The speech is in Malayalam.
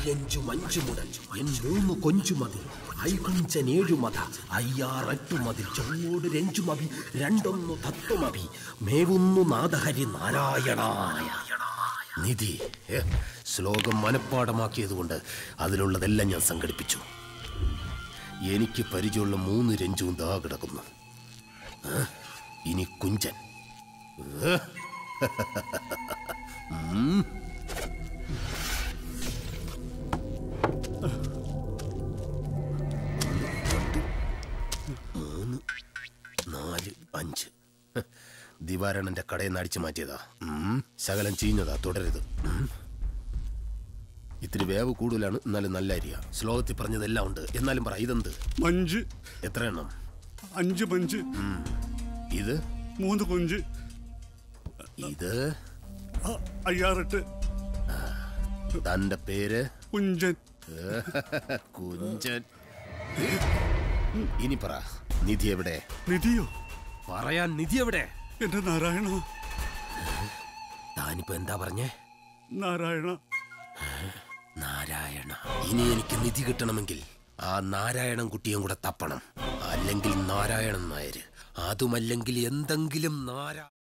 അയ്യഞ്ചും അഞ്ചു മുതൽ എൻ മൂന്ന് കൊഞ്ചു മതി ഐകുഞ്ചൻ ഏഴു മത അയ്യാറെട്ടു മതി ചൊവ്വോട് രഞ്ചുമതി രണ്ടൊന്നു തത്വമതി മേവുന്നു നാദഹരി നാരായണായ നിധി ഏ, ശ്ലോകം മനഃപ്പാടമാക്കിയതുകൊണ്ട് അതിലുള്ളതെല്ലാം ഞാൻ സംഘടിപ്പിച്ചു എനിക്ക് പരിചയമുള്ള മൂന്ന് രഞ്ജുവും ദാ കിടക്കുന്നു ഏ, ഇനി കുഞ്ചൻ ഏ, നാല് അഞ്ച് ഹ്, ദിവാരണന്റെ കടയിൽ നിന്ന് അടിച്ചു മാറ്റിയതാ ഉം, ശകലം ചീഞ്ഞതാ തുടരുത് ഉം. ഇത്തിരി വേവ് കൂടുതലാണ് എന്നാലും നല്ല അരിയാ ശ്ലോകത്തിൽ പറഞ്ഞതെല്ലാം ഉണ്ട് എന്നാലും പറ ഇതെന്ത് മഞ്ച് എത്ര എണ്ണം അഞ്ച് മഞ്ച് ഇത് മൂന്ന് കൊഞ്ച് ഇത് അ- അയ്യാറെട്ട് തന്റെ പേര് കുഞ്ചൻ കുഞ്ചൻ ഇനി പറ നിധി എവിടെ നിധിയോ പറയാൻ നിധി എവിടെ എന്റെ നാരായണ താനിപ്പോ എന്താ പറഞ്ഞേ നാരായണ നാരായണ ഇനി എനിക്ക് നിധി കിട്ടണമെങ്കിൽ ആ നാരായണൻ കുട്ടിയും കൂടെ തപ്പണം അല്ലെങ്കിൽ നാരായണൻ നായര് അതുമല്ലെങ്കിൽ എന്തെങ്കിലും നാരാ